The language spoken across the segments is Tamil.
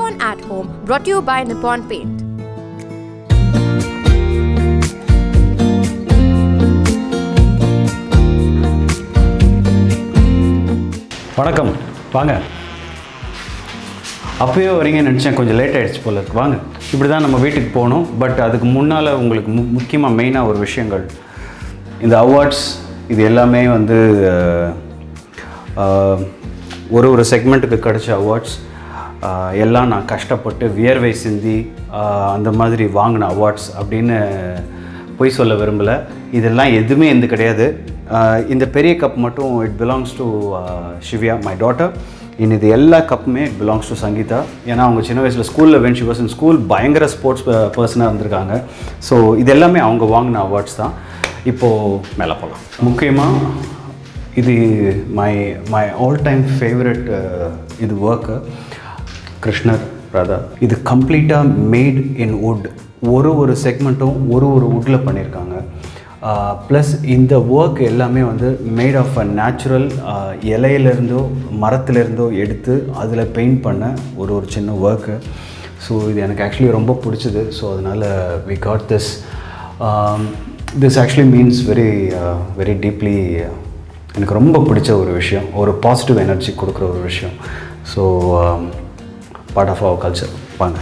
Nippon at Home, brought to you by Nippon Paint. வணக்கம் வாங்க அப்பயே வரீங்கன்னு நினச்சேன் கொஞ்சம் லேட் ஆகிடுச்சு போல இருக்கு வாங்க இப்படி தான் நம்ம வீட்டுக்கு போகணும் பட் அதுக்கு முன்னால் உங்களுக்கு மு முக்கியமாக மெயினாக ஒரு விஷயங்கள் இந்த அவார்ட்ஸ் இது எல்லாமே வந்து அஹ், அஹ், ஒரு ஒரு செக்மெண்ட்டுக்கு கிடைச்ச அவார்ட்ஸ் எல்லாம் நான் கஷ்டப்பட்டு வியர்வை சிந்தி அஹ், அந்த மாதிரி வாங்கின அவார்ட்ஸ் அப்படின்னு பொய் சொல்ல விரும்பலை இதெல்லாம் எதுவுமே எந்த கிடையாது ஆஹ் இந்த பெரிய கப் மட்டும் it belongs to Shivya my daughter in இது எல்லா கப்புமே இட் பிலாங்ஸ் டு சங்கீதா ஏன்னா அவங்க சின்ன வயசில் ஸ்கூலில் when she was in school பயங்கர ஸ்போர்ட்ஸ் பர்சனாக இருந்திருக்காங்க ஸோ இது எல்லாமே அவங்க வாங்கின அவார்ட்ஸ் தான் இப்போது மேலே போகலாம் முக்கியமாக இது my my all time favourite இது ஒர்க்கு கிருஷ்ணர் ராதா இது கம்ப்ளீட்டாக மேட் இன் wood ஒரு ஒரு செக்மெண்ட்டும் ஒரு ஒரு வுட்டில் பண்ணியிருக்காங்க ப்ளஸ் இந்த ஒர்க் எல்லாமே வந்து மேட் ஆஃப் அ நேச்சுரல் இலையிலேருந்தோ மரத்துலேருந்தோ எடுத்து அதில் பெயிண்ட் பண்ண ஒரு ஒரு சின்ன ஒர்க்கு ஸோ இது எனக்கு ஆக்சுவலி ரொம்ப பிடிச்சது ஸோ அதனால் we got this this actually means very very deeply எனக்கு ரொம்ப பிடிச்ச ஒரு விஷயம் ஒரு பாசிட்டிவ் எனர்ஜி கொடுக்குற ஒரு விஷயம் so part of our culture வாங்க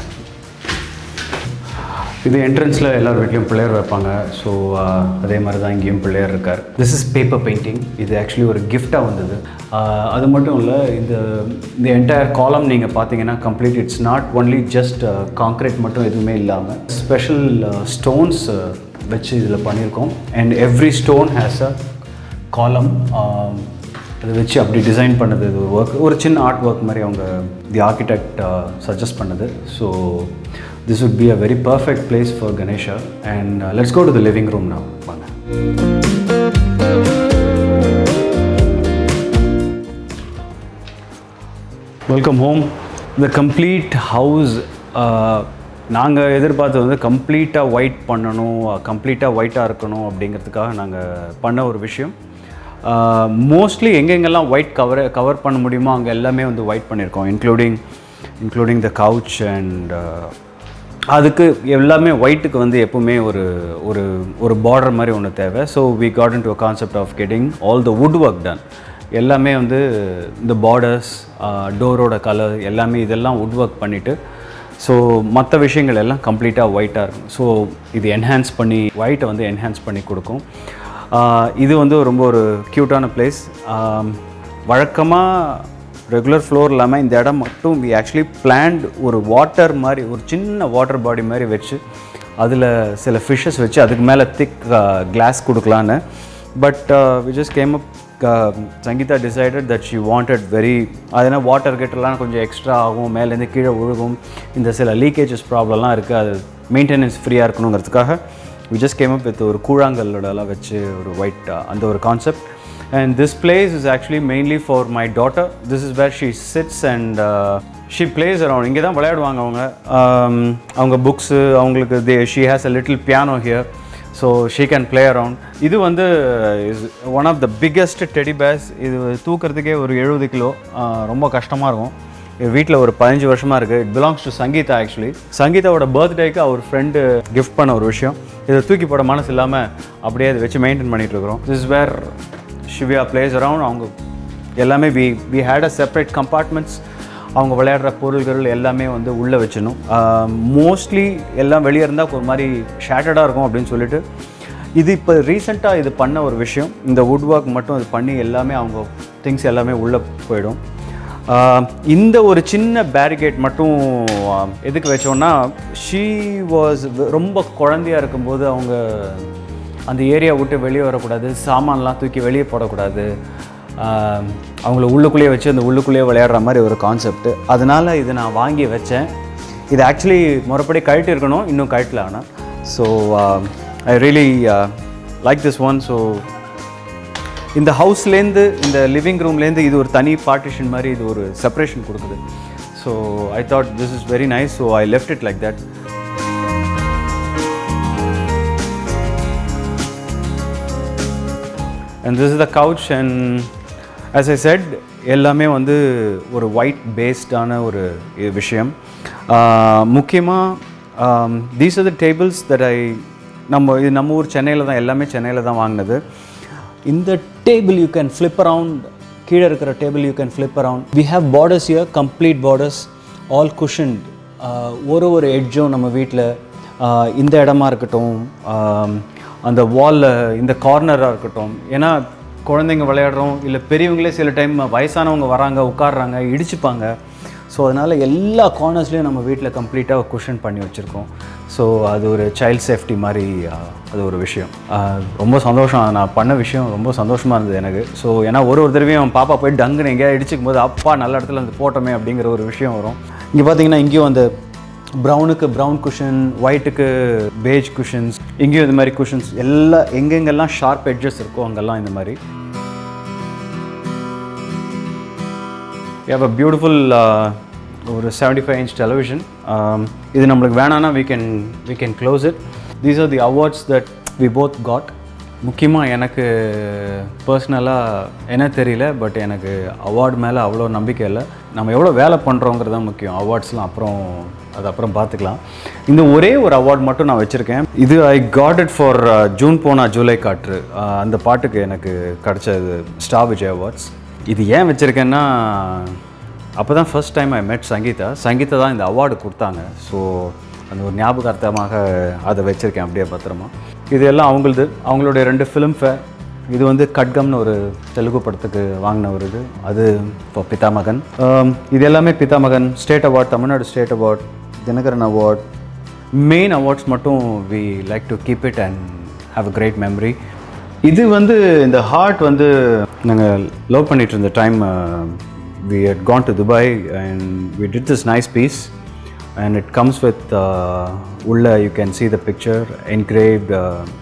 இது என்ட்ரன்ஸில் எல்லார் வீட்லேயும் பிள்ளையர் வைப்பாங்க ஸோ அதே மாதிரி தான் இங்கேயும் பிள்ளையர் இருக்கார் திஸ் இஸ் பேப்பர் பெயிண்டிங் இது ஆக்சுவலி ஒரு கிஃப்டாக வந்தது Uh, அது மட்டும் இல்லை இந்த இந்த என்டையர் காலம் நீங்கள் பார்த்தீங்கன்னா complete it's not only just concrete மட்டும் எதுவுமே இல்லாமல் ஸ்பெஷல் ஸ்டோன்ஸ் வச்சு இதில் பண்ணியிருக்கோம் and every stone has a column அதை வச்சு அப்படி டிசைன் பண்ணது இது ஒர்க் ஒரு சின்ன ஆர்ட் ஒர்க் மாதிரி அவங்க தி ஆர்கிடெக்ட் சஜஸ்ட் பண்ணது so this would be a very perfect place for Ganesha and let's go to the living room நான் வாங்க வெல்கம் ஹோம் இந்த கம்ப்ளீட் ஹவுஸ் நாங்கள் எதிர்பார்த்தது வந்து கம்ப்ளீட்டாக ஒயிட் பண்ணணும் கம்ப்ளீட்டாக ஒயிட்டாக இருக்கணும் அப்படிங்கிறதுக்காக நாங்கள் பண்ண ஒரு விஷயம் மோஸ்ட்லி எங்கெங்கெல்லாம் ஒயிட் கவர் கவர் பண்ண முடியுமோ அங்கே எல்லாமே வந்து ஒயிட் பண்ணியிருக்கோம் including including the couch and அதுக்கு எல்லாமே ஒயிட்டுக்கு வந்து எப்பவுமே ஒரு ஒரு ஒரு பார்டர் மாதிரி ஒன்று தேவை so we got into concept of getting all the wood work done எல்லாமே வந்து இந்த பார்டர்ஸ் டோரோட கலர் எல்லாமே இதெல்லாம் வுட் ஒர்க் பண்ணிவிட்டு ஸோ மற்ற விஷயங்கள் எல்லாம் கம்ப்ளீட்டாக ஒயிட்டாக இருக்கும் ஸோ இது என்ஹான்ஸ் பண்ணி ஒயிட்டை வந்து என்ஹான்ஸ் பண்ணி கொடுக்கும் ஆஹ் இது வந்து ரொம்ப ஒரு க்யூட்டான பிளேஸ் வழக்கமாக ரெகுலர் ஃப்ளோர் இல்லாமல் இந்த இடம் மட்டும் வி ஆக்சுவலி பிளான்ட் ஒரு வாட்டர் மாதிரி ஒரு சின்ன வாட்டர் பாடி மாதிரி வச்சு அதில் சில ஃபிஷ்ஷஸ் வச்சு அதுக்கு மேலே திக் கிளாஸ் கொடுக்கலான்னு but we just came up Sangeetha decided that she wanted very அதனால் வாட்டர் கெட்டெல்லாம் கொஞ்சம் எக்ஸ்ட்ரா ஆகும் மேலேருந்து கீழே விழுகும் இந்த சில லீக்கேஜஸ் ப்ராப்ளம்லாம் இருக்குது அது மெயின்டெனன்ஸ் ஃப்ரீயாக இருக்கணுங்கிறதுக்காக we just came up with ஒரு கூழாங்கல்லோடலாம் வச்சு ஒரு ஒயிட் அந்த ஒரு concept and this place is actually mainly for my daughter this is where she sits and uh, she plays around இங்கே தான் விளையாடுவாங்க அவங்க Um, அவங்க புக்ஸு அவங்களுக்கு they she has a little piano here so she can play around இது வந்து is one of the biggest teddy bears இது தூக்கிறதுக்கே ஒரு எழுபது கிலோ ரொம்ப கஷ்டமாக இருக்கும் இது வீட்டில் ஒரு பதினஞ்சு வருஷமாக இருக்குது it belongs to Sangeetha actually சங்கீதாவோட பர்த்டேக்கு அவர் ஃப்ரெண்டு கிஃப்ட் பண்ண ஒரு விஷயம் இதை தூக்கி போட மனசு இல்லாமல் அப்படியே அதை வச்சு மெயின்டைன் பண்ணிகிட்டு இருக்கிறோம் this where Shivya plays around அவங்க எல்லாமே we we had a separate compartments அவங்க விளையாடுற பொருள்கள் எல்லாமே வந்து உள்ளே வச்சிடணும் மோஸ்ட்லி எல்லாம் வெளியே இருந்தால் ஒரு மாதிரி ஷேட்டடாக இருக்கும் அப்படின்னு சொல்லிட்டு இது இப்போ ரீசெண்டாக இது பண்ண ஒரு விஷயம் இந்த வுட் ஒர்க் மட்டும் இது பண்ணி எல்லாமே அவங்க திங்ஸ் எல்லாமே உள்ளே போயிடும் ஆஹ் இந்த ஒரு சின்ன பேரிகேட் மட்டும் ஆஹ் எதுக்கு வச்சோன்னா ஷீ வாஸ் ரொம்ப குழந்தையாக இருக்கும்போது அவங்க அந்த ஏரியா விட்டு வெளியே வரக்கூடாது சாமான்லாம் தூக்கி வெளியே போடக்கூடாது ஆஹ் அவங்கள உள்ளுக்குள்ளேயே வச்சு அந்த உள்ளுக்குள்ளேயே விளையாடுற மாதிரி ஒரு கான்செப்ட் அதனால் இது நான் வாங்கி வச்சேன் இது ஆக்சுவலி முறைப்படி கழட்டி இருக்கணும் இன்னும் கழட்டல ஆனால் so I really like this one so இந்த ஹவுஸ்லேருந்து இந்த லிவிங் ரூம்லேருந்து இது ஒரு தனி பார்ட்டிஷன் மாதிரி இது ஒரு செப்பரேஷன் கொடுக்குது so I thought this is very nice so I left it like that and this is the couch and as I said எல்லாமே வந்து ஒரு ஒயிட் பேஸ்டான ஒரு இ- விஷயம் முக்கியமாக these are the tables that I நம்ம இது நம்ம ஊர் சென்னையில் தான் எல்லாமே சென்னையில் தான் வாங்கினது இந்த table you can flip around கீழே இருக்கிற table you can flip around we have borders here complete borders all cushioned ஒரு ஒரு எட்ஜும் நம்ம வீட்டில் இந்த இடமா இருக்கட்டும் ஆம், அந்த வாலில் இந்த கார்னராக இருக்கட்டும் ஏன்னா குழந்தைங்க விளையாடுறோம் இல்லை பெரியவங்களே சில டைம் வயசானவங்க வராங்க உட்காடுறாங்க இடிச்சுப்பாங்க ஸோ அதனால் எல்லா கார்னர்ஸ்லேயும் நம்ம வீட்டில் கம்ப்ளீட்டாக குஷன் பண்ணி வச்சுருக்கோம் ஸோ அது ஒரு சைல்ட் சேஃப்டி மாதிரி ஆஹ், அது ஒரு விஷயம் ஆஹ், ரொம்ப சந்தோஷம் நான் பண்ண விஷயம் ரொம்ப சந்தோஷமாக இருந்தது எனக்கு ஸோ ஏன்னா ஒரு ஒரு தடவையும் அவன் பாப்பா போய் டங்குன்னு எங்கேயா இடிச்சுக்கும் போது அப்பா நல்ல இடத்துல வந்து போட்டோமே அப்படிங்கிற ஒரு விஷயம் வரும் இங்கே பார்த்தீங்கன்னா இங்கேயும் அந்த ப்ரௌனுக்கு ப்ரௌன் குஷன் ஒயிட்டுக்கு பேஜ் குஷன்ஸ் இங்கேயும் இந்த மாதிரி குஷன்ஸ் எல்லா எங்கெங்கெல்லாம் ஷார்ப் எட்ஜஸ் இருக்கோ அங்கெல்லாம் இந்த மாதிரி we have a beautiful uh, ஒரு செவன்டி ஃபைவ் இன்ச் டெலிவிஷன் இது நம்மளுக்கு வேணான்னா we can we can close it these are the awards that we both got முக்கியமாக எனக்கு பர்சனலாக என்ன தெரியல பட் எனக்கு அவார்டு மேலே அவ்வளோ நம்பிக்கை இல்லை நம்ம எவ்வளோ வேலை பண்ணுறோங்கிறது தான் முக்கியம் அவார்ட்ஸ்லாம் அப்புறம் அது அப்புறம் பார்த்துக்கலாம் இந்த ஒரே ஒரு அவார்ட் மட்டும் நான் வச்சுருக்கேன் இது I got it for June போனா ஜூலை காற்று uh, அந்த பாட்டுக்கு எனக்கு கிடச்சது ஸ்டார் விஜய் அவார்ட்ஸ் இது ஏன் வச்சுருக்கேன்னா அப்போ தான் ஃபர்ஸ்ட் டைம் ஐ மெட் சங்கீதா சங்கீதா தான் இந்த அவார்டு கொடுத்தாங்க ஸோ அந்த ஒரு ஞாபகார்த்தமாக அதை வச்சுருக்கேன் அப்படியே பத்திரமா இது எல்லாம் அவங்களது அவங்களுடைய ரெண்டு ஃபிலிம்ஃபேர் இது வந்து கட்கம்னு ஒரு தெலுங்கு படத்துக்கு வாங்கின ஒரு இது அது இப்போ பிதாமகன் Um, இது எல்லாமே Pithamagan state award Tamil Nadu state award Dinakaran award main awards மட்டும் we like to keep it and have a great memory இது வந்து இந்த ஹார்ட் வந்து நாங்கள் லவ் பண்ணிட்டு இருந்த time we had gone to Dubai and we did this nice piece and it comes with உள்ள you can see the picture engraved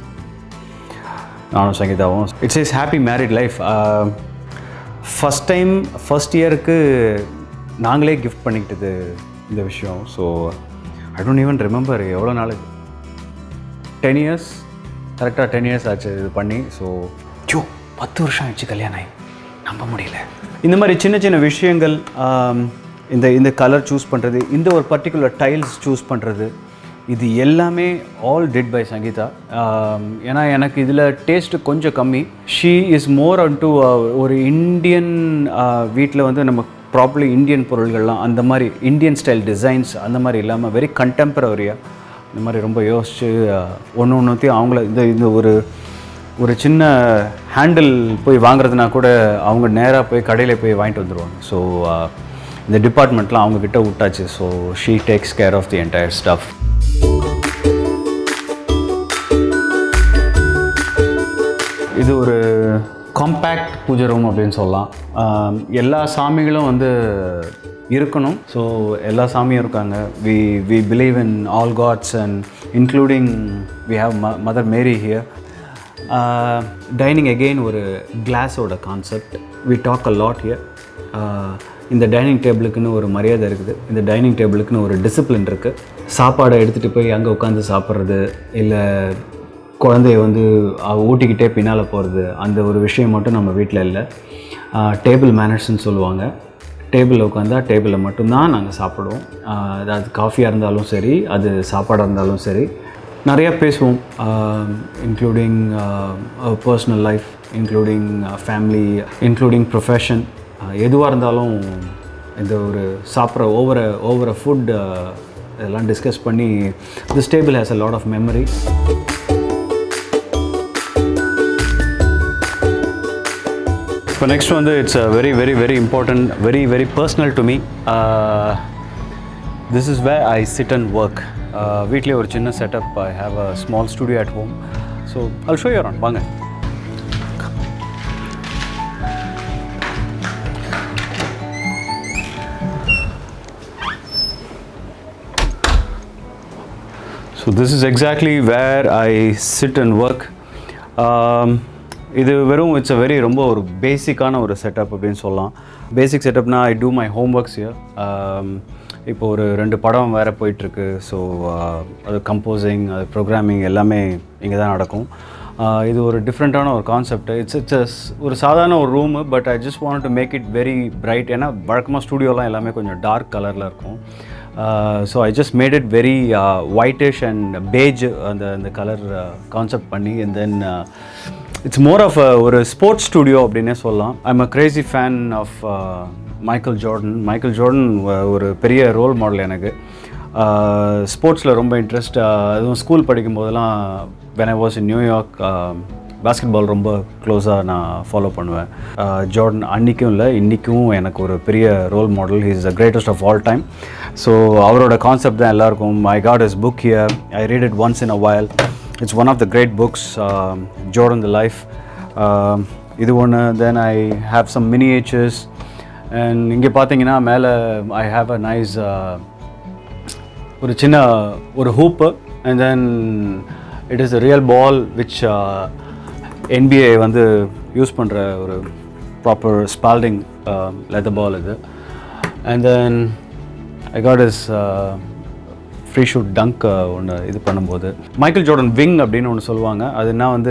நானும் சங்கீதாவும் it's is happy married life first time first இயருக்கு நாங்களே கிஃப்ட் பண்ணிக்கிட்டது இந்த விஷயம் so I don't even remember எவ்வளோ நாளுக்கு டென் இயர்ஸ் கரெக்டாக டென் இயர்ஸ் ஆச்சு இது பண்ணி ஸோ ஜோ பத்து வருஷம் ஆயிடுச்சு கல்யாணம் ஆகி நம்ப முடியல இந்த மாதிரி சின்ன சின்ன விஷயங்கள் ஆம், இந்த இந்த கலர் சூஸ் பண்ணுறது இந்த ஒரு பர்டிகுலர் டைல்ஸ் சூஸ் பண்ணுறது இது எல்லாமே ஆல் டிட் பை சங்கீதா ஆம், ஏன்னா எனக்கு இதில் டேஸ்ட்டு கொஞ்சம் கம்மி she is more into ஒரு இந்தியன் வீட்டில் வந்து நம்ம ப்ராப்பர்லி இந்தியன் பொருள்கள்லாம் அந்த மாதிரி இந்தியன் ஸ்டைல் டிசைன்ஸ் அந்த மாதிரி இல்லாமல் வெரி கண்டெம்பரரியாக இந்த மாதிரி ரொம்ப யோசித்து ஒன்று ஒன்றுத்தையும் அவங்கள இந்த இந்த ஒரு ஒரு சின்ன ஹேண்டில் போய் வாங்குறதுனா கூட அவங்க நேராக போய் கடையில் போய் வாங்கிட்டு வந்துடுவாங்க ஸோ இந்த டிபார்ட்மெண்ட்லாம் அவங்கக்கிட்ட விட்டாச்சு so she takes care of the entire stuff இது ஒரு காம்பேக்ட் பூஜை ரூம் அப்படின்னு சொல்லலாம் ஆம், எல்லா சாமிகளும் வந்து இருக்கணும் ஸோ எல்லா சாமியும் இருக்காங்க we we believe in all gods and including we have ம mother Mary here dining again ஒரு கிளாஸோட concept we talk a lot here இந்த டைனிங் டேபிளுக்குன்னு ஒரு மரியாதை இருக்குது இந்த டைனிங் டேபிளுக்குன்னு ஒரு டிசிப்ளின் இருக்குது சாப்பாடை எடுத்துகிட்டு போய் அங்கே உட்காந்து சாப்பிட்றது இல்லை குழந்தைய வந்து அவ ஊட்டிக்கிட்டே பின்னால் போகிறது அந்த ஒரு விஷயம் மட்டும் நம்ம வீட்டில் இல்லை டேபிள் மேனர்ஸ்னு சொல்லுவாங்க டேபிளில் உட்காந்தா டேபிளில் மட்டும்தான் நாங்கள் சாப்பிடுவோம் ஆஹ் அதாவது காஃபியாக இருந்தாலும் சரி அது சாப்பாடாக இருந்தாலும் சரி நிறையா பேசுவோம் including personal life including family including profession எதுவாக இருந்தாலும் இந்த ஒரு சாப்பிட்ற ஓவர ஓவர ஃபுட் இதெல்லாம் டிஸ்கஸ் பண்ணி this table has a lot of memory இப்போ நெக்ஸ்ட் வந்து it's a very very very important very very personal to me this is way I sit and work வீட்லேயே ஒரு சின்ன setup I have a small studio at home so I'll show your வாங்க so this is exactly where I sit and work இது வெறும் இட்ஸ் அ வெரி ரொம்ப ஒரு பேசிக்கான ஒரு செட்டப் அப்படின்னு சொல்லலாம் பேசிக் செட்டப்னா I do my home works here இப்போ ஒரு ரெண்டு படம் வேறு போயிட்டுருக்கு ஸோ அது கம்போசிங் அது ப்ரோக்ராமிங் எல்லாமே இங்கே தான் நடக்கும் இது ஒரு டிஃப்ரெண்ட்டான ஒரு கான்செப்ட் இட்ஸ் இட்ஸ் ஒரு சாதாரண ஒரு room but I just want to make it very bright ஏன்னா வழக்கமாக ஸ்டூடியோலாம் எல்லாமே கொஞ்சம் டார்க் கலரில் இருக்கும் so I just made it very whitish and beige அந்த அந்த கலர் கான்செப்ட் பண்ணி and then it's more of ஒரு ஸ்போர்ட்ஸ் ஸ்டுடியோ அப்படின்னே சொல்லலாம் I'm a crazy fan of Michael Jordan Michael Jordan ஒரு பெரிய ரோல் மாடல் எனக்கு ஸ்போர்ட்ஸில் ரொம்ப இன்ட்ரெஸ்ட் அதுவும் ஸ்கூல் படிக்கும் போதெல்லாம் when I was in New York basketball ரொம்ப க்ளோஸாக நான் ஃபாலோ பண்ணுவேன் ஜார்டன் அன்றைக்கும் இல்லை இன்றைக்கும் எனக்கு ஒரு பெரிய role model he's the greatest of all time so அவரோட கான்செப்ட் தான் எல்லாருக்கும் I got his book here I read it once in a while it's one of the great books Jordan the life இது ஒன்று then I have some miniatures and இங்கே பார்த்தீங்கன்னா மேலே ஐ ஹாவ் அ நைஸ் ஒரு சின்ன ஒரு hoop and then it is a real ball which NBA வந்து யூஸ் பண்ணுற ஒரு ப்ராப்பர் ஸ்பால்டிங் லெதர் பால் இது and then I got his free shoot dunk ஒன்று இது பண்ணும்போது மைக்கேல் ஜோர்டன் விங் அப்படின்னு ஒன்று சொல்லுவாங்க அது என்ன வந்து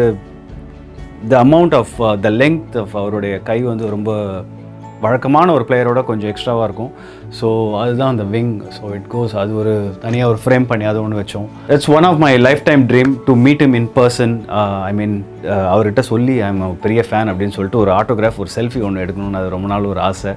the amount of the length of அவருடைய கை வந்து ரொம்ப வழக்கமான ஒரு பிளேயரோட கொஞ்சம் எக்ஸ்ட்ராவாக இருக்கும் ஸோ அதுதான் அந்த விங் ஸோ இட் கோஸ் அது ஒரு தனியாக ஒரு ஃப்ரேம் பண்ணி அது ஒன்று வச்சோம் it's one of my lifetime dream to meet him in person I mean அவர்கிட்ட சொல்லி ஐம் பெரிய ஃபேன் அப்படின்னு சொல்லிட்டு ஒரு ஆட்டோகிராஃப் ஒரு செல்ஃபி ஒன்று எடுக்கணும்னு அது ரொம்ப நாள் ஒரு ஆசை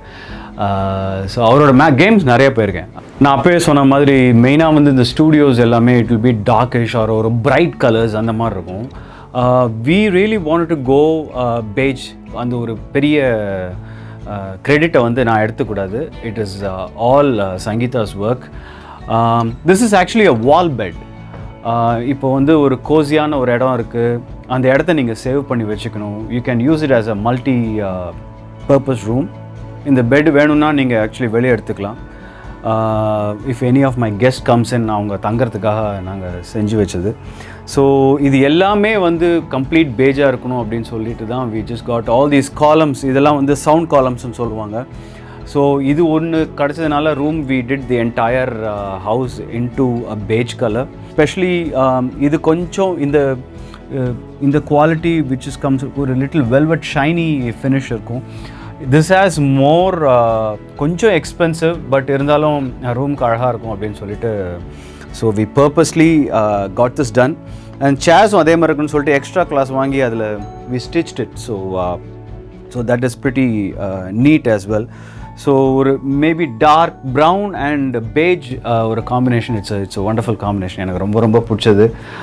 ஸோ அவரோட மே கேம்ஸ் நிறைய போயிருக்கேன் நான் அப்போயே சொன்ன மாதிரி மெயினாக வந்து இந்த ஸ்டூடியோஸ் எல்லாமே it will be darkish or ஒரு பிரைட் கலர்ஸ் அந்த மாதிரி இருக்கும் we really want to go beige அந்த ஒரு பெரிய க்ரெடிட்டை வந்து நான் எடுத்துக்கூடாது it is all Sangeetha's work this is actually a wall bed இப்போ வந்து ஒரு கோசியான ஒரு இடம் இருக்குது அந்த இடத்த நீங்கள் சேவ் பண்ணி வச்சுக்கணும் you can use it as a multi purpose room இந்த பெட் வேணும்னா நீங்கள் ஆக்சுவலி வெளியே எடுத்துக்கலாம் if any of my guest comes in அவங்க தங்கறதுக்காக நாங்கள் செஞ்சு வச்சது ஸோ இது எல்லாமே வந்து கம்ப்ளீட் பேஜாக இருக்கணும் அப்படின்னு சொல்லிட்டு தான் we just got all these columns இதெல்லாம் வந்து சவுண்ட் காலம்ஸ்னு சொல்லுவாங்க ஸோ இது ஒன்று கிடச்சதுனால room we did the entire house into a beige colour especially இது கொஞ்சம் இந்த இந்த குவாலிட்டி விச் இஸ் கம்ஸ் ஒரு லிட்டில் வெல்வெட் ஷைனி ஃபினிஷ் இருக்கும் திஸ் ஹேஸ் மோர் கொஞ்சம் எக்ஸ்பென்சிவ் பட் இருந்தாலும் ரூம்க்கு அழகாக இருக்கும் அப்படின்னு சொல்லிட்டு so we purposely got this done and சேர்ஸும் அதே மாதிரி இருக்குன்னு சொல்லிட்டு எக்ஸ்ட்ரா கிளாஸ் வாங்கி அதில் we stitched it so so that is pretty neat as well so ஒரு maybe dark brown and beige ஒரு combination it's it's wonderful combination எனக்கு ரொம்ப ரொம்ப பிடிச்சது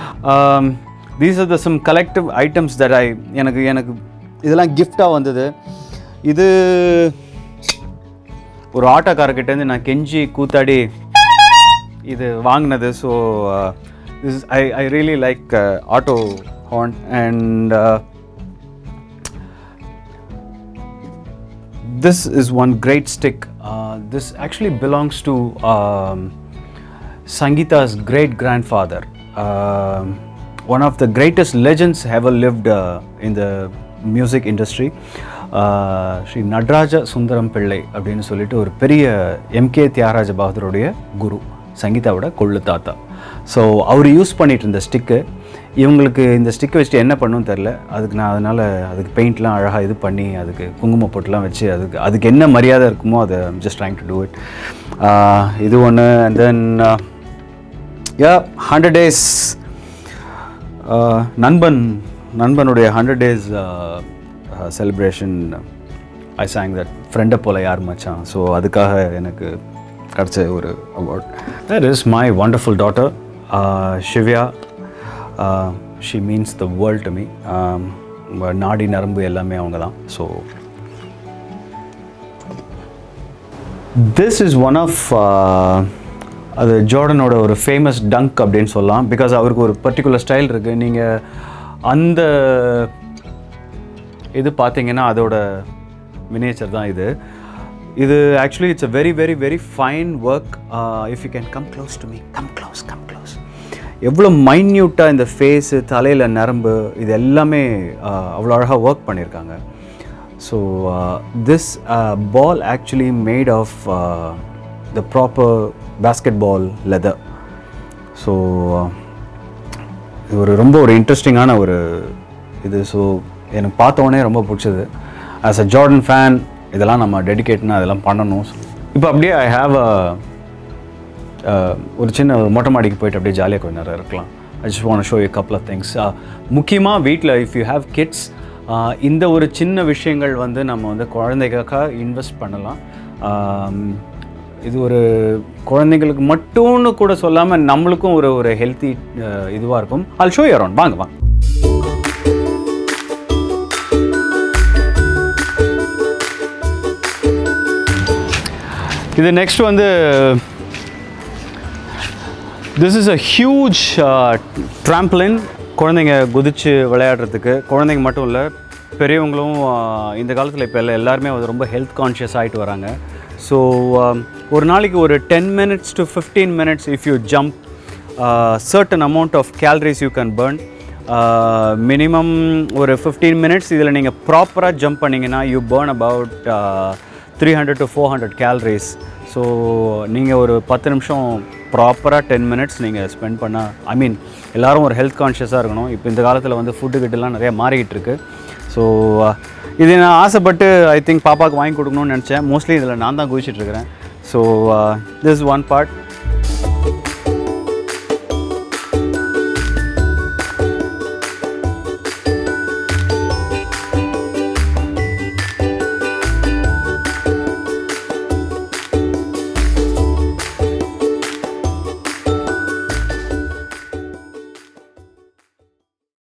these are the some collective items that I எனக்கு எனக்கு இதெல்லாம் கிஃப்டாக வந்தது இது ஒரு ஆட்டோக்காரர்கிட்டேருந்து நான் கெஞ்சி கூத்தாடி இது வாங்கினது so this I I really like auto horn and this is one great stick. Uh, this actually belongs to um, Sangeeta's great grandfather, um, one of the greatest legends ever lived uh, in the music industry. Shri Nataraja Sundaram Pillai அப்படின்னு சொல்லிட்டு ஒரு பெரிய எம்கே தியாகராஜ பகதருடைய குரு சங்கீதாவோட கொள்ளு தாத்தா ஸோ அவர் யூஸ் பண்ணிட்டு இருந்த ஸ்டிக்கு இவங்களுக்கு இந்த ஸ்டிக்கை வச்சுட்டு என்ன பண்ணணும்னு தெரில அதுக்கு நான் அதனால் அதுக்கு பெயிண்ட்லாம் அழகாக இது பண்ணி அதுக்கு குங்கும பொட்டுலாம் வச்சு அதுக்கு அதுக்கு என்ன மரியாதை இருக்குமோ அதை just trying to do it இது ஒன்று and then yeah hundred days Nanban நண்பனுடைய hundred days celebration I song that ஃப்ரெண்டை போல் யார் மச்சான் ஸோ அதுக்காக எனக்கு கிடச்ச ஒரு award that is my wonderful daughter Shivya she means the world to me நாடி நரம்பு எல்லாமே அவங்க தான் so this is one of அது ஜோர்டனோட ஒரு ஃபேமஸ் டங்க் அப்படின்னு சொல்லலாம் பிகாஸ் அவருக்கு ஒரு பர்டிகுலர் ஸ்டைல் இருக்குது நீங்கள் அந்த இது பார்த்தீங்கன்னா அதோட மினேச்சர் தான் இது இது actually it's a very very very fine work if you can come close to me come close come close எவ்வளோ மைன்யூட்டாக இந்த ஃபேஸு தலையில் நரம்பு இது எல்லாமே அவ்வளோ அழகாக ஒர்க் பண்ணியிருக்காங்க so this ball actually made of the proper basketball leather so இது ஒரு ரொம்ப ஒரு இன்ட்ரெஸ்டிங்கான ஒரு இது ஸோ எனக்கு பார்த்த உடனே ரொம்ப பிடிச்சது ஆஸ் அ ஜார்டன் ஃபேன் இதெல்லாம் நம்ம டெடிகேட்னா அதெல்லாம் பண்ணணும் இப்போ அப்படியே ஐ ஹாவ் அ ஒரு சின்ன ஒரு மொட்டை மாடிக்கு போயிட்டு அப்படியே ஜாலியாக கொஞ்ச நேரம் இருக்கலாம் I just want show you couple of things முக்கியமாக வீட்டில் இஃப் யூ ஹேவ் கிட்ஸ் இந்த ஒரு சின்ன விஷயங்கள் வந்து நம்ம வந்து குழந்தைகளுக்காக இன்வெஸ்ட் பண்ணலாம் ஆம், இது ஒரு குழந்தைங்களுக்கு மட்டும்னு கூட சொல்லாமல் நம்மளுக்கும் ஒரு ஒரு ஹெல்த்தி இதுவாக இருக்கும் அல் ஷோ யூ அரௌண்ட் வாங்க வாங்க இது நெக்ஸ்ட் வந்து this is a huge trampoline குழந்தைங்க குதிச்சு விளையாடுறதுக்கு குழந்தைங்க மட்டும் இல்லை பெரியவங்களும் uh, இந்த காலத்தில் இப்போ எல்லா எல்லாருமே வந்து ரொம்ப ஹெல்த் கான்ஷியஸ் ஆகிட்டு வராங்க ஸோ ஒரு நாளைக்கு ஒரு ten minutes to fifteen minutes if you jump certain amount of calories you can burn minimum ஒரு ஃபிஃப்டீன் மினிட்ஸ் இதில் நீங்கள் ப்ராப்பராக ஜம்ப் பண்ணிங்கன்னா you burn about three hundred to four hundred calories so நீங்கள் ஒரு பத்து நிமிஷம் ப்ராப்பராக டென் மினிட்ஸ் நீங்கள் ஸ்பெண்ட் பண்ணால் ஐ மீன் எல்லாரும் ஒரு ஹெல்த் கான்ஷியஸாக இருக்கணும் இப்போ இந்த காலத்தில் வந்து ஃபுட்டு கிட்டலாம் நிறைய மாறிக்கிட்டு இருக்கு ஸோ இது நான் ஆசைப்பட்டு ஐ திங்க் பாப்பாவுக்கு வாங்கி கொடுக்கணும்னு நினச்சேன் மோஸ்ட்லி இதில் நான் தான் குதிச்சிட்டு இருக்கிறேன் ஸோ திஸ் ஒன் பார்ட்